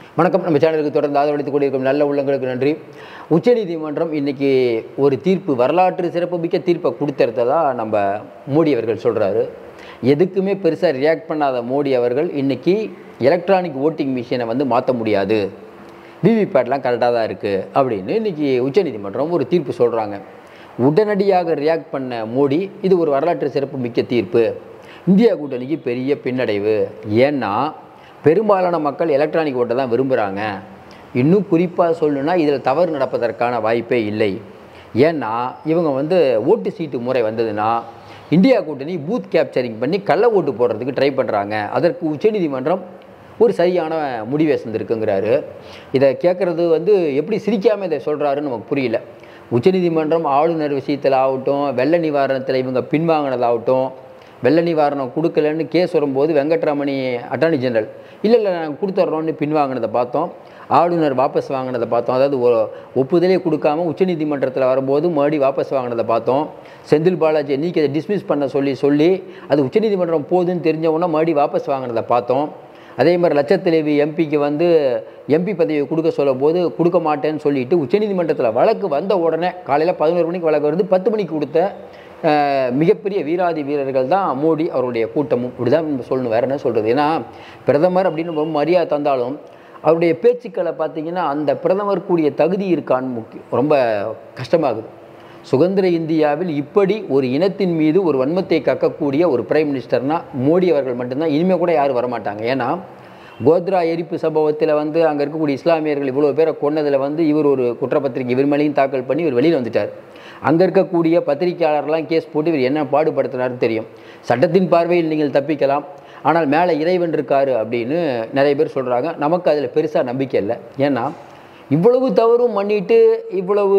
வணக்கம் நம்ம சேனலுக்கு தொடர்ந்து ஆதரவளித்துக் கொண்டிருக்கும் நல்ல உள்ளங்களுக்கு நன்றி உச்சநீதிமன்றம் இன்னைக்கு ஒரு தீர்ப்பு வரலாற்று சிறப்புமிக்க தீர்ப்பை கொடுத்துருத்ததா நம்ம மோடி அவர்கள் சொல்கிறாரு எதுக்குமே பெருசாக ரியாக்ட் பண்ணாத மோடி அவர்கள் இன்னைக்கு எலக்ட்ரானிக் ஓட்டிங் மிஷினை வந்து மாற்ற முடியாது விவிபேட்லாம் கரெக்டாக தான் இருக்குது அப்படின்னு இன்னைக்கு உச்சநீதிமன்றம் ஒரு தீர்ப்பு சொல்கிறாங்க உடனடியாக ரியாக்ட் பண்ண மோடி இது ஒரு வரலாற்று சிறப்பு மிக்க தீர்ப்பு இந்தியா கூட்டணிக்கு பெரிய பின்னடைவு ஏன்னா பெரும்பாலான மக்கள் எலக்ட்ரானிக் ஓட்டை தான் விரும்புகிறாங்க இன்னும் குறிப்பாக சொல்லணும்னா இதில் தவறு நடப்பதற்கான வாய்ப்பே இல்லை ஏன்னா இவங்க வந்து ஓட்டு சீட்டு முறை வந்ததுன்னா இந்தியா கூட்டணி பூத் கேப்சரிங் பண்ணி கள்ள ஓட்டு போடுறதுக்கு ட்ரை பண்ணுறாங்க அதற்கு உச்சநீதிமன்றம் ஒரு சரியான முடிவை செஞ்சுருக்குங்கிறாரு இதை கேட்குறது வந்து எப்படி சிரிக்காமல் இதை சொல்கிறாருன்னு நமக்கு புரியல உச்சநீதிமன்றம் ஆளுநர் விஷயத்தில் ஆகட்டும் வெள்ள நிவாரணத்தில் இவங்க பின்வாங்கினதாகட்டும் வெள்ள நிவாரணம் கொடுக்கலன்னு கேஸ் வரும்போது வெங்கட்ரமணி அட்டார்னி ஜெனரல் இல்லை இல்லை நாங்கள் கொடுத்துட்றோன்னு பின்வாங்கினதை பார்த்தோம் ஆளுநர் வாபஸ் வாங்கினதை பார்த்தோம் அதாவது ஒ- ஒப்புதலே கொடுக்காம உச்சநீதிமன்றத்தில் வரும்போது மறுபடி வாபஸ் வாங்கினதை பார்த்தோம் செந்தில் பாலாஜி நீக்கி அதை டிஸ்மிஸ் பண்ண சொல்லி சொல்லி அது உச்சநீதிமன்றம் போகுதுன்னு தெரிஞ்ச உடனே மறுபடி வாபஸ் வாங்கினதை பார்த்தோம் அதே மாதிரி லட்சத்தலைவி எம்பிக்கு வந்து எம்பி பதவியை கொடுக்க சொல்லும் போது கொடுக்க மாட்டேன்னு சொல்லிட்டு உச்சநீதிமன்றத்தில் வழக்கு வந்த உடனே காலையில் பதினோரு மணிக்கு வழக்கு வருது பத்து மணிக்கு கொடுத்த அஹ், மிகப்பெரிய வீராதி வீரர்கள் தான் மோடி அவருடைய கூட்டமும் இப்படி தான் நம்ம சொல்லணும் வேற என்ன சொல்கிறது ஏன்னா பிரதமர் அப்படின்னு ரொம்ப மரியாதை தந்தாலும் அவருடைய பேச்சுக்களை பார்த்தீங்கன்னா அந்த பிரதமர் கூடிய தகுதி இருக்கான்னு முக்கியம் ரொம்ப கஷ்டமாகுது சுதந்திர இந்தியாவில் இப்படி ஒரு இனத்தின் மீது ஒரு வன்மத்தை கக்கக்கூடிய ஒரு பிரைம் மினிஸ்டர்னா மோடி அவர்கள் மட்டும்தான் இனிமேல் கூட யாரும் வரமாட்டாங்க ஏன்னா கோத்ரா எரிப்பு சம்பவத்தில் வந்து அங்கே இருக்கக்கூடிய இஸ்லாமியர்கள் இவ்வளோ பேரை கொன்னதில் வந்து இவர் ஒரு குற்றப்பத்திரிகை இவர் மேலேயும் தாக்கல் பண்ணி இவர் வெளியில் வந்துட்டார் அங்கே இருக்கக்கூடிய பத்திரிகையாளர்லாம் கேஸ் போட்டு இவர் என்ன பாடுபடுத்தினாருன்னு தெரியும் சட்டத்தின் பார்வையில் நீங்கள் தப்பிக்கலாம் ஆனால் மேலே இறைவன் இருக்காரு அப்படின்னு நிறைய பேர் சொல்கிறாங்க நமக்கு அதில் பெருசாக நம்பிக்கை இல்லை ஏன்னா இவ்வளவு தவறும் பண்ணிட்டு இவ்வளவு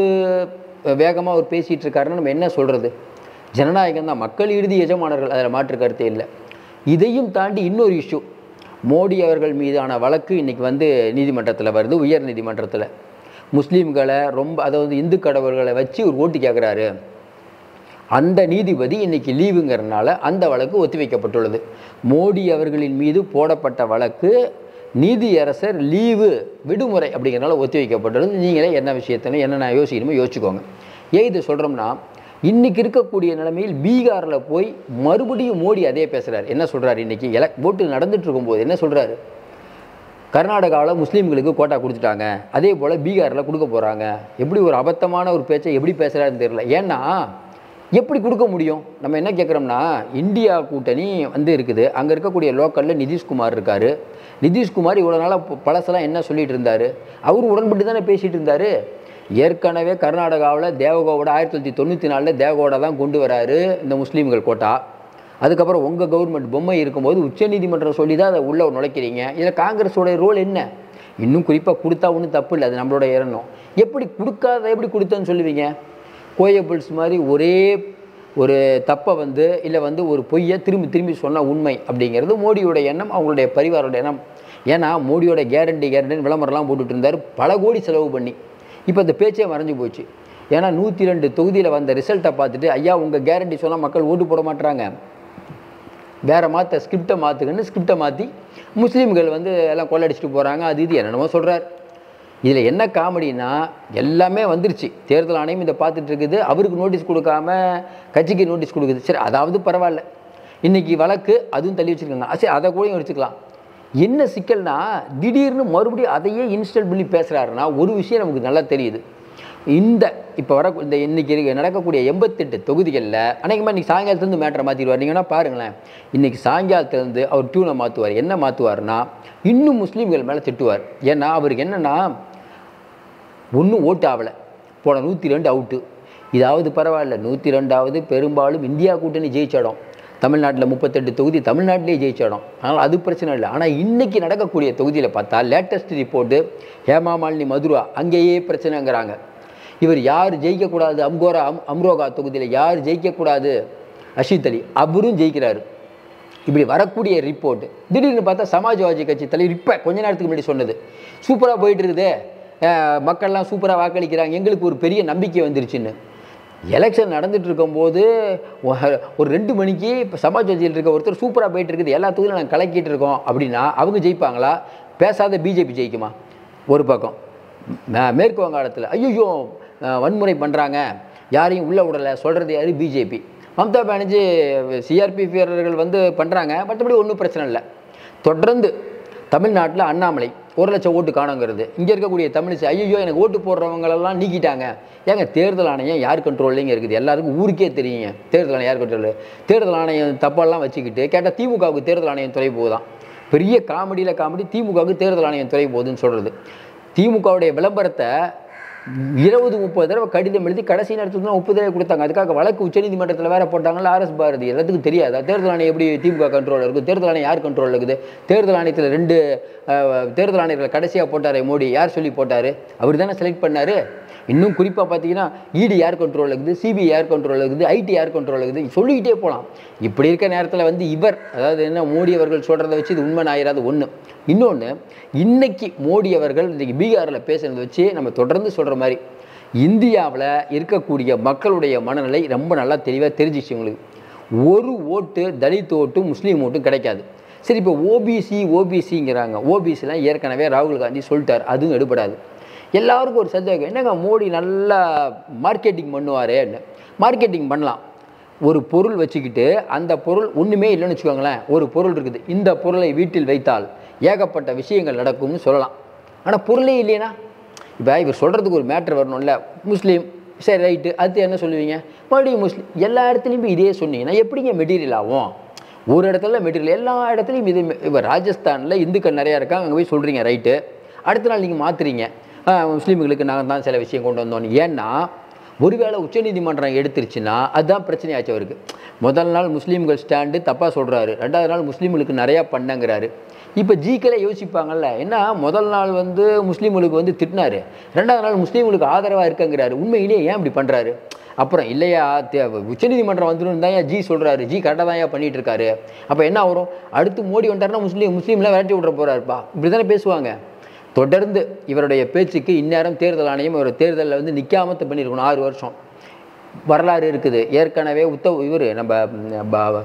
வேகமாக அவர் பேசிகிட்டு இருக்காருன்னு நம்ம என்ன சொல்கிறது ஜனநாயகம் தான் மக்கள் இறுதி எஜமானர்கள் அதில் மாற்று கருத்தே இல்லை இதையும் தாண்டி இன்னொரு இஷ்யூ மோடி அவர்கள் மீதான வழக்கு இன்னைக்கு வந்து நீதிமன்றத்தில் வருது உயர் நீதிமன்றத்தில் முஸ்லீம்களை ரொம்ப அதாவது இந்து கடவுள்களை வச்சு ஒரு ஓட்டு கேட்குறாரு அந்த நீதிபதி இன்னைக்கு லீவுங்கிறதுனால அந்த வழக்கு ஒத்திவைக்கப்பட்டுள்ளது மோடி அவர்களின் மீது போடப்பட்ட வழக்கு நீதியரசர் லீவு விடுமுறை அப்படிங்கிறனால ஒத்திவைக்கப்பட்டுள்ளது நீங்களே என்ன விஷயத்திலும் என்ன நான் யோசிக்கணுமோ யோசிச்சுக்கோங்க ஏன் இதை சொல்கிறோம்னா இன்னைக்கு இருக்கக்கூடிய நிலைமையில் பீகாரில் போய் மறுபடியும் மோடி அதே பேசுகிறார் என்ன சொல்கிறார் இன்னைக்கு எலக் ஓட்டு நடந்துட்டு இருக்கும்போது என்ன சொல்கிறாரு கர்நாடகாவில் முஸ்லீம்களுக்கு கோட்டா கொடுத்துட்டாங்க அதே போல் பீகாரில் கொடுக்க போகிறாங்க எப்படி ஒரு அபத்தமான ஒரு பேச்சை எப்படி பேசுகிறாருன்னு தெரியல ஏன்னா எப்படி கொடுக்க முடியும் நம்ம என்ன கேட்குறோம்னா இந்தியா கூட்டணி வந்து இருக்குது அங்கே இருக்கக்கூடிய லோக்கலில் நிதிஷ்குமார் இருக்கார் நிதிஷ்குமார் இவ்வளோ நாளாக பழசெல்லாம் என்ன சொல்லிட்டு இருந்தார் அவர் உடன்பட்டு தானே பேசிகிட்டு இருந்தார் ஏற்கனவே கர்நாடகாவில் தேவகோவோட ஆயிரத்தி தொள்ளாயிரத்தி தொண்ணூற்றி நாலில் தேவகோடா தான் கொண்டு வராரு இந்த முஸ்லீம்கள் கோட்டா அதுக்கப்புறம் உங்கள் கவர்மெண்ட் பொம்மை இருக்கும்போது உச்சநீதிமன்றம் சொல்லி தான் அதை உள்ளே நுழைக்கிறீங்க இதில் காங்கிரஸோட ரோல் என்ன இன்னும் குறிப்பாக கொடுத்தா ஒன்றும் தப்பு இல்லை அது நம்மளோட எண்ணம் எப்படி கொடுக்காத எப்படி கொடுத்தேன்னு சொல்லுவீங்க கோயபிள்ஸ் மாதிரி ஒரே ஒரு தப்பை வந்து இல்லை வந்து ஒரு பொய்யை திரும்பி திரும்பி சொன்ன உண்மை அப்படிங்கிறது மோடியோட எண்ணம் அவங்களுடைய பரிவாரோட எண்ணம் ஏன்னா மோடியோட கேரண்டி கேரண்டின்னு விளம்பரம்லாம் போட்டுட்டு இருந்தார் பல கோடி செலவு பண்ணி இப்போ இந்த பேச்சே மறைஞ்சு போச்சு ஏன்னா நூற்றி ரெண்டு தொகுதியில் வந்த ரிசல்ட்டை பார்த்துட்டு ஐயா உங்கள் கேரண்டி சொன்னால் மக்கள் ஓட்டு போட மாட்டுறாங்க வேற மாற்ற ஸ்கிரிப்டை மாற்றுங்கன்னு ஸ்கிரிப்டை மாற்றி முஸ்லீம்கள் வந்து எல்லாம் கொள்ளடிச்சிட்டு போகிறாங்க அது இது என்னென்னமோ சொல்கிறார் இதில் என்ன காமெடினா எல்லாமே வந்துருச்சு தேர்தல் ஆணையம் இதை பார்த்துட்டு இருக்குது அவருக்கு நோட்டீஸ் கொடுக்காம கட்சிக்கு நோட்டீஸ் கொடுக்குது சரி அதாவது பரவாயில்ல இன்னைக்கு வழக்கு அதுவும் தள்ளி வச்சுருக்காங்க சரி அதை கூட வச்சுக்கலாம் என்ன சிக்கல்னா திடீர்னு மறுபடியும் அதையே இன்ஸ்டால் பண்ணி பேசுகிறாருன்னா ஒரு விஷயம் நமக்கு நல்லா தெரியுது இந்த இப்போ வர இந்த இன்னைக்கு இருக்க நடக்கக்கூடிய எண்பத்தெட்டு தொகுதிகளில் அநேகமாக இன்னைக்கு சாயங்காலத்துலேருந்து மேட்டரை மாற்றிடுவார் நீங்கன்னா பாருங்களேன் இன்னைக்கு சாயங்காலத்துலேருந்து அவர் டியூனை மாற்றுவார் என்ன மாற்றுவார்னா இன்னும் முஸ்லீம்கள் மேலே திட்டுவார் ஏன்னா அவருக்கு என்னென்னா ஒன்றும் ஓட்டு ஆகலை போன நூற்றி ரெண்டு அவுட்டு இதாவது பரவாயில்ல நூற்றி ரெண்டாவது பெரும்பாலும் இந்தியா கூட்டணி ஜெயிச்ச இடம் தமிழ்நாட்டில் முப்பத்தெட்டு தொகுதி தமிழ்நாட்டிலே ஜெயிச்ச இடம் அதனால் அது பிரச்சனை இல்லை ஆனால் இன்னைக்கு நடக்கக்கூடிய தொகுதியில் பார்த்தா லேட்டஸ்ட் ரிப்போர்ட்டு ஹேமா மாலினி மதுரா அங்கேயே பிரச்சனைங்கிறாங்க இவர் யார் ஜெயிக்கக்கூடாது அம்கோரா அம் அம்ரோகா தொகுதியில் யார் ஜெயிக்கக்கூடாது அஷித் அலி அவரும் ஜெயிக்கிறாரு இப்படி வரக்கூடிய ரிப்போர்ட் திடீர்னு பார்த்தா சமாஜ்வாதி கட்சி தலைவர் இப்போ கொஞ்ச நேரத்துக்கு முன்னாடி சொன்னது சூப்பராக போயிட்டு இருக்குதே அஹ் மக்கள்லாம் சூப்பராக வாக்களிக்கிறாங்க எங்களுக்கு ஒரு பெரிய நம்பிக்கை வந்துருச்சுன்னு எலெக்ஷன் நடந்துட்டு இருக்கும்போது ஒ- ஒரு ரெண்டு மணிக்கு இப்போ சமாஜ்வாதியில் இருக்க ஒருத்தர் சூப்பராக போயிட்டு இருக்குது எல்லா தொகுதியிலும் நாங்கள் கலக்கிட்டு இருக்கோம் அப்படின்னா அவங்க ஜெயிப்பாங்களா பேசாத பிஜேபி ஜெயிக்குமா ஒரு பக்கம் மே- மேற்கு வங்காளத்தில் ஐயோ வன்முறை பண்ணுறாங்க யாரையும் உள்ள விடலை சொல்கிறது யாரு பிஜேபி மம்தா பானர்ஜி சிஆர்பி வீரர்கள் வந்து பண்ணுறாங்க மற்றபடி ஒன்றும் பிரச்சனை இல்லை தொடர்ந்து தமிழ்நாட்டில் அண்ணாமலை ஒரு லட்சம் ஓட்டு காணுங்கிறது இங்கே இருக்கக்கூடிய தமிழிசை ஐயோ எனக்கு ஓட்டு போடுறவங்களெல்லாம் நீக்கிட்டாங்க ஏங்க தேர்தல் ஆணையம் யார் கண்ட்ரோல்லைங்க இருக்குது எல்லாருக்கும் ஊருக்கே தெரியுங்க தேர்தல் ஆணையம் யார் கண்ட்ரோல் தேர்தல் ஆணையம் தப்பெல்லாம் வச்சுக்கிட்டு கேட்டால் திமுகவுக்கு தேர்தல் ஆணையம் துறை போகுதான் பெரிய காமெடியில் காமெடி திமுகவுக்கு தேர்தல் ஆணையம் துறை போகுதுன்னு சொல்கிறது திமுகவுடைய விளம்பரத்தை இருபது முப்பது தடவை கடிதம் எழுதி கடைசி நேரத்துக்கு தான் முப்பது தடவை கொடுத்தாங்க அதுக்காக வழக்கு உச்சநீதிமன்றத்தில் வேற போட்டாங்கல்ல ஆர்எஸ் பாரதி எல்லாத்துக்கும் தெரியாதா தேர்தல் ஆணையம் எப்படி திமுக கண்ட்ரோலில் இருக்குது தேர்தல் ஆணையம் யார் கண்ட்ரோலில் இருக்குது தேர்தல் ஆணையத்தில் ரெண்டு அஹ், தேர்தல் ஆணையர்கள் கடைசியாக போட்டாரே மோடி யார் சொல்லி போட்டார் அவர் தானே செலக்ட் பண்ணாரு இன்னும் குறிப்பாக பார்த்தீங்கன்னா இடி யார் கண்ட்ரோலில் இருக்குது சிபிஐ யார் கண்ட்ரோலில் இருக்குது ஐடி யார் கண்ட்ரோலில் இருக்குது சொல்லிக்கிட்டே போகலாம் இப்படி இருக்க நேரத்தில் வந்து இவர் அதாவது என்ன மோடி அவர்கள் சொல்கிறத வச்சு இது உண்மை ஆயிராது ஒன்று இன்னொன்று இன்னைக்கு மோடி அவர்கள் இன்னைக்கு பீகாரில் பேசுனதை வச்சு நம்ம தொடர்ந்து சொல்கிற மாதிரி இந்தியாவில் இருக்கக்கூடிய மக்களுடைய மனநிலை ரொம்ப நல்லா தெளிவாக தெரிஞ்சிச்சு உங்களுக்கு ஒரு ஓட்டு தலித் ஓட்டும் முஸ்லீம் ஓட்டும் கிடைக்காது சரி இப்போ ஓபிசி ஓபிசிங்கிறாங்க ஓபிசிலாம் ஏற்கனவே ராகுல் காந்தி சொல்லிட்டார் அதுவும் எடுபடாது எல்லாருக்கும் ஒரு சந்தேகம் என்னங்க மோடி நல்லா மார்க்கெட்டிங் பண்ணுவாரேன்னு மார்க்கெட்டிங் பண்ணலாம் ஒரு பொருள் வச்சுக்கிட்டு அந்த பொருள் ஒன்றுமே இல்லைன்னு வச்சுக்கோங்களேன் ஒரு பொருள் இருக்குது இந்த பொருளை வீட்டில் வைத்தால் ஏகப்பட்ட விஷயங்கள் நடக்கும்னு சொல்லலாம் ஆனால் பொருளே இல்லைனா இப்போ இவர் சொல்கிறதுக்கு ஒரு மேட்ரு வரணும்ல முஸ்லீம் சரி ரைட்டு அடுத்து என்ன சொல்லுவீங்க மறுபடியும் முஸ்லீம் எல்லா இடத்துலையும் போய் இதே சொன்னீங்கன்னா எப்படிங்க மெட்டீரியல் ஆகும் ஒரு இடத்துல மெட்டீரியல் எல்லா இடத்துலையும் இது இப்போ ராஜஸ்தானில் இந்துக்கள் நிறையா இருக்காங்க அங்கே போய் சொல்கிறீங்க ரைட்டு அடுத்த நாள் நீங்கள் மாற்றுறீங்க முஸ்லீம்களுக்கு நாங்கள் தான் சில விஷயம் கொண்டு வந்தோம் ஏன்னா ஒருவேளை உச்சநீதிமன்றம் எடுத்துருச்சுன்னா அதுதான் பிரச்சனையாச்சு அவருக்கு முதல் நாள் முஸ்லீம்கள் ஸ்டாண்டு தப்பாக சொல்கிறாரு ரெண்டாவது நாள் முஸ்லீம்களுக்கு நிறையா பண்ணங்கிறாரு இப்போ ஜிக்கலே யோசிப்பாங்கல்ல என்ன முதல் நாள் வந்து முஸ்லீம்களுக்கு வந்து திட்டினாரு ரெண்டாவது நாள் முஸ்லீம்களுக்கு ஆதரவாக இருக்கங்கிறாரு உண்மையிலேயே ஏன் இப்படி பண்ணுறாரு அப்புறம் இல்லையா தே- உச்சநீதிமன்றம் வந்துடும் தான் ஜி சொல்கிறாரு ஜி கரெக்டாக தான் ஏன் பண்ணிட்டு இருக்காரு அப்போ என்ன வரும் அடுத்து மோடி வந்துட்டாருன்னா முஸ்லீம் முஸ்லீம்லாம் விரட்டி விட்ற போகிறாருப்பா இப்படி தானே பேசுவாங்க தொடர்ந்து இவருடைய பேச்சுக்கு இந்நேரம் தேர்தல் ஆணையம் இவர் தேர்தலில் வந்து நிற்காமத்து பண்ணியிருக்கணும் ஆறு வருஷம் வரலாறு இருக்குது ஏற்கனவே உத்தவ் இவர் நம்ம ம், ப-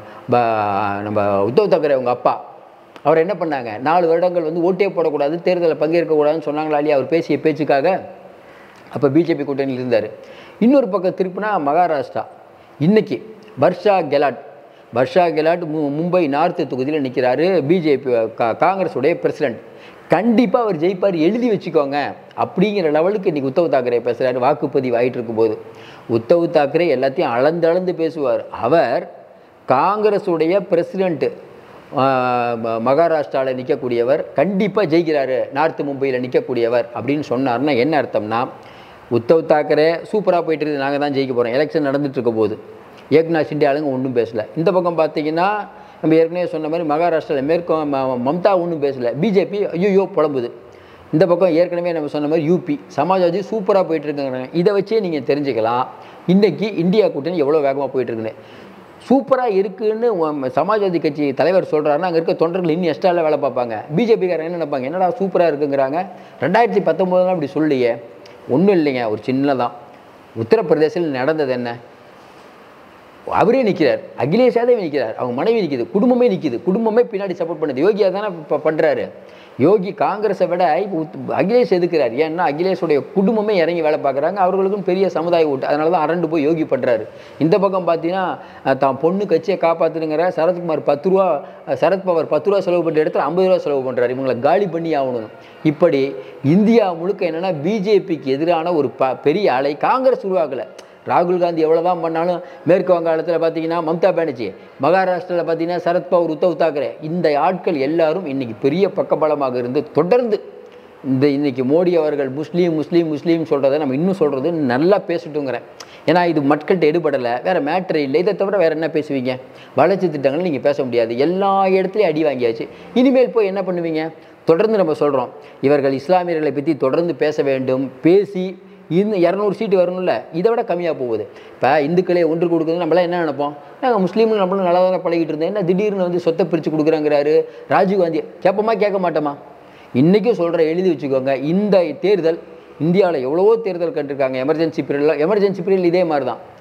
ப- நம்ம உத்தவ் தாக்கரே அவங்க அப்பா அவர் என்ன பண்ணாங்க நாலு வருடங்கள் வந்து ஓட்டே போடக்கூடாது தேர்தலில் பங்கேற்கக்கூடாதுன்னு சொன்னாங்களா இல்லையா அவர் பேசிய பேச்சுக்காக அப்போ பிஜேபி கூட்டணியில் இருந்தார் இன்னொரு பக்கம் திருப்பினா மகாராஷ்டிரா இன்னைக்கு வர்ஷா கெலாட் வர்ஷா கெலாட் மு மும்பை நார்த்து தொகுதியில் நிற்கிறாரு பிஜேபி கா காங்கிரஸுடைய பிரசிடென்ட் கண்டிப்பாக அவர் ஜெயிப்பார் எழுதி வச்சுக்கோங்க அப்படிங்கிற லெவலுக்கு இன்றைக்கி உத்தவ் தாக்கரே பேசுகிறாரு வாக்குப்பதிவு ஆயிட்டு இருக்கும்போது உத்தவ் தாக்கரே எல்லாத்தையும் அளந்து அளந்து பேசுவார் அவர் காங்கிரஸுடைய பிரசிடென்ட்டு மகாராஷ்டிராவில் நிற்கக்கூடியவர் கண்டிப்பாக ஜெயிக்கிறாரு நார்த்து மும்பையில் நிற்கக்கூடியவர் அப்படின்னு சொன்னார்னா என்ன அர்த்தம்னா உத்தவ் தாக்கரே சூப்பராக போயிட்டு இருக்குது நாங்கள் தான் ஜெயிக்க போகிறோம் எலெக்ஷன் நடந்துட்டு இருக்க போது ஏக்நாத் ஷிண்டே ஆளுங்க ஒன்றும் பேசல இந்த பக்கம் பார்த்தீங்கன்னா நம்ம ஏற்கனவே சொன்ன மாதிரி மகாராஷ்டிராவில் மேற்கு ம- மம்தா ஒன்றும் பேசல பிஜேபி ஐயோ புலம்புது இந்த பக்கம் ஏற்கனவே நம்ம சொன்ன மாதிரி யூபி சமாஜ்வாதி சூப்பராக போயிட்டு இருக்காங்க இதை வச்சே நீங்கள் தெரிஞ்சுக்கலாம் இன்னைக்கு இந்தியா கூட்டணி எவ்வளோ வேகமாக போயிட்டு இருக்குன்னு சூப்பராக இருக்குன்னு உம் சமாஜ்வாதி கட்சி தலைவர் சொல்கிறாருன்னா அங்கே இருக்க தொண்டர்கள் இன்னும் எக்ஸ்ட்ராவில் வேலை பார்ப்பாங்க பிஜேபிக்காரங்க என்ன நினைப்பாங்க என்னடா சூப்பராக இருக்குங்கிறாங்க ரெண்டாயிரத்தி பத்தொம்போதுலாம் அப்படி சொல்லியே ஒன்றும் இல்லைங்க ஒரு சின்னதான் உத்தரப்பிரதேசத்தில் நடந்தது என்ன அவரே நிற்கிறார் அகிலேஷ் யாதவ் நிற்கிறார் அவங்க மனைவி நிற்கிது குடும்பமே நிற்கிது குடும்பமே பின்னாடி சப்போர்ட் பண்ணுது யோகியா தானே இப்போ பண்ணுறாரு யோகி காங்கிரஸை விட இப்போ உத்- அகிலேஷ் எதுக்குறார் ஏன்னா அகிலேஷுடைய குடும்பமே இறங்கி வேலை பார்க்குறாங்க அவர்களுக்கும் பெரிய சமுதாய ஓட்டு அதனால தான் அரண்டு போய் யோகி பண்ணுறாரு இந்த பக்கம் பார்த்தீங்கன்னா அஹ், தான் பொண்ணு கட்சியை காப்பாற்றுங்கிற சரத்குமார் பத்து ரூபா அஹ், சரத்பவர் பத்து ரூபா செலவு பண்ணுற இடத்துல ஐம்பது ரூபா செலவு பண்ணுறாரு இவங்களை காலி பண்ணி ஆகணும் இப்படி இந்தியா முழுக்க என்னென்னா பிஜேபிக்கு எதிரான ஒரு ப பெரிய அலை காங்கிரஸ் உருவாக்கலை ராகுல் காந்தி எவ்வளோதான் பண்ணாலும் மேற்கு வங்காளத்தில் பார்த்தீங்கன்னா மம்தா பானர்ஜி மகாராஷ்டிராவில் பார்த்தீங்கன்னா சரத்பவர் உத்தவ் தாக்கரே இந்த ஆட்கள் எல்லாரும் இன்னைக்கு பெரிய பக்கபலமாக இருந்து தொடர்ந்து இந்த இன்னைக்கு மோடி அவர்கள் முஸ்லீம் முஸ்லீம் முஸ்லீம் சொல்கிறத நம்ம இன்னும் சொல்கிறது நல்லா பேசட்டுங்கிறேன் ஏன்னா இது மக்கள்கிட்ட எடுபடலை வேறு மேட்ரு இல்லை இதை தவிர வேறு என்ன பேசுவீங்க வளர்ச்சி திட்டங்கள் நீங்கள் பேச முடியாது எல்லா இடத்துலையும் அடி வாங்கியாச்சு இனிமேல் போய் என்ன பண்ணுவீங்க தொடர்ந்து நம்ம சொல்கிறோம் இவர்கள் இஸ்லாமியர்களை பற்றி தொடர்ந்து பேச வேண்டும் பேசி இன்னும் இரநூறு சீட்டு வரணும்ல இதை விட கம்மியாக போகுது இப்போ இந்துக்களே ஒன்று கொடுக்குறது நம்மளாம் என்ன நினைப்போம் நாங்கள் முஸ்லீம்கள் நம்மளும் நல்லா தானே பழகிட்டு இருந்தோம் என்ன திடீர்னு வந்து சொத்தை பிரித்து கொடுக்குறாங்கிறாரு ராஜீவ்காந்தி கேட்போமா கேட்க மாட்டோமா இன்றைக்கும் சொல்கிற எழுதி வச்சுக்கோங்க இந்த தேர்தல் இந்தியாவில் எவ்வளவோ தேர்தல் கண்டிருக்காங்க எமர்ஜென்சி பீரியடில் எமர்ஜென்சி பீரியட் இதே மாதிரி தான்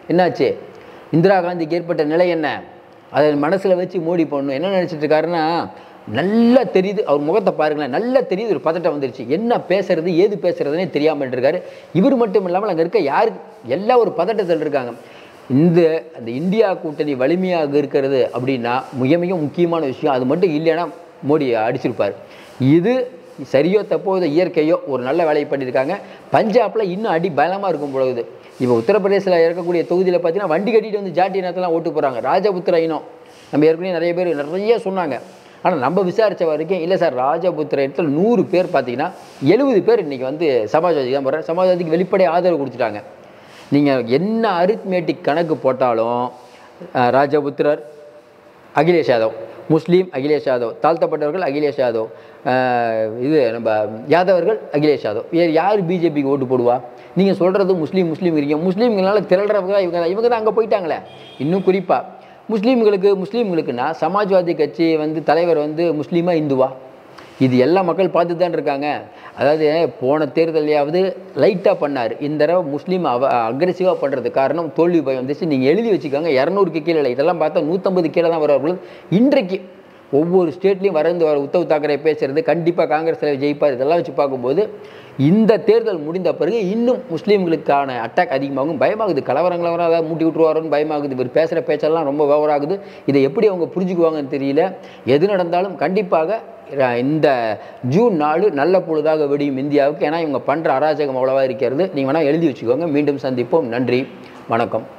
என்னாச்சு இந்திரா காந்திக்கு ஏற்பட்ட நிலை என்ன அதை மனசில் வச்சு மோடி பண்ணணும் என்ன நினச்சிட்டு இருக்காருன்னா நல்லா தெரியுது அவர் முகத்தை பாருங்களேன் நல்லா தெரியுது ஒரு பதட்டம் வந்துருச்சு என்ன பேசுறது ஏது பேசுறதுனே தெரியாமல் இருக்காரு இவர் மட்டும் இல்லாமல் அங்கே இருக்க யாரு எல்லாம் ஒரு பதட்டத்தில் இருக்காங்க இந்த அந்த இந்தியா கூட்டணி வலிமையாக இருக்கிறது அப்படின்னா மிக மிக முக்கியமான விஷயம் அது மட்டும் இல்லைன்னா மோடி அடிச்சிருப்பார் இது சரியோ தப்போ இது இயற்கையோ ஒரு நல்ல வேலையை பண்ணியிருக்காங்க பஞ்சாபில் இன்னும் அடி பலமாக இருக்கும் பொழுது இப்போ உத்தரப்பிரதேசில் இருக்கக்கூடிய தொகுதியில் பார்த்தீங்கன்னா வண்டி கட்டிட்டு வந்து ஜாட்டி நேரத்தெல்லாம் ஓட்டு போகிறாங்க ராஜபுத்திர இனம் நம்ம ஏற்கனவே நிறைய பேர் நிறைய சொன்னாங்க ஆனால் நம்ம விசாரித்த வரைக்கும் இல்லை சார் ராஜபுத்திர இடத்துல நூறு பேர் பார்த்தீங்கன்னா எழுபது பேர் இன்றைக்கி வந்து சமாஜ்வாதி தான் போகிறாங்க சமாஜ்வாதிக்கு வெளிப்படை ஆதரவு கொடுத்துட்டாங்க நீங்கள் என்ன அரித்மேட்டிக் கணக்கு போட்டாலும் அஹ், ராஜபுத்திரர் அகிலேஷ் யாதவ் முஸ்லீம் அகிலேஷ் யாதவ் தாழ்த்தப்பட்டவர்கள் அகிலேஷ் யாதவ் அஹ், இது நம்ம யாதவர்கள் அகிலேஷ் யாதவ் வேறு யார் பிஜேபிக்கு ஓட்டு போடுவா நீங்கள் சொல்கிறது முஸ்லீம் முஸ்லீம் இருக்கீங்க முஸ்லீம்களால திரள்றவங்க தான் இவங்க தான் இவங்க தான் அங்கே போயிட்டாங்களே இன்னும் குறிப்பாக முஸ்லீம்களுக்கு முஸ்லீம்களுக்குன்னா சமாஜ்வாதி கட்சி வந்து தலைவர் வந்து முஸ்லீமா இந்துவா இது எல்லா மக்கள் பார்த்து தான் இருக்காங்க அதாவது போன தேர்தலையாவது லைட்டாக பண்ணார் இந்த தடவை முஸ்லீம் அவ அக்ரெசிவாக பண்ணுறதுக்கு காரணம் தோல்வி பயம் வந்துச்சு நீங்கள் எழுதி வச்சுக்கோங்க இரநூறுக்கு கீழே இல்லை இதெல்லாம் பார்த்தா நூற்றம்பது கீழே தான் வருவார்கள் இன்றைக்கு ஒவ்வொரு ஸ்டேட்லேயும் வரந்து வர உத்தவ் தாக்கரே பேசுறது கண்டிப்பாக காங்கிரஸ் தலைவர் ஜெயிப்பார் இதெல்லாம் வச்சு பார்க்கும்போது இந்த தேர்தல் முடிந்த பிறகு இன்னும் முஸ்லீம்களுக்கான அட்டாக் அதிகமாகும் பயமாகுது கலவரங்களவரை ஏதாவது மூட்டி விட்டுருவாரோன்னு பயமாகுது இவர் பேசுகிற பேச்செல்லாம் ரொம்ப ஓவராகுது இதை எப்படி அவங்க புரிஞ்சுக்குவாங்கன்னு தெரியல எது நடந்தாலும் கண்டிப்பாக ர- இந்த ஜூன் நாலு நல்ல பொழுதாக வெடியும் இந்தியாவுக்கு ஏன்னா இவங்க பண்ணுற அராஜகம் அவ்வளவா இருக்கிறது நீங்கள் வேணால் எழுதி வச்சுக்கோங்க மீண்டும் சந்திப்போம் நன்றி வணக்கம்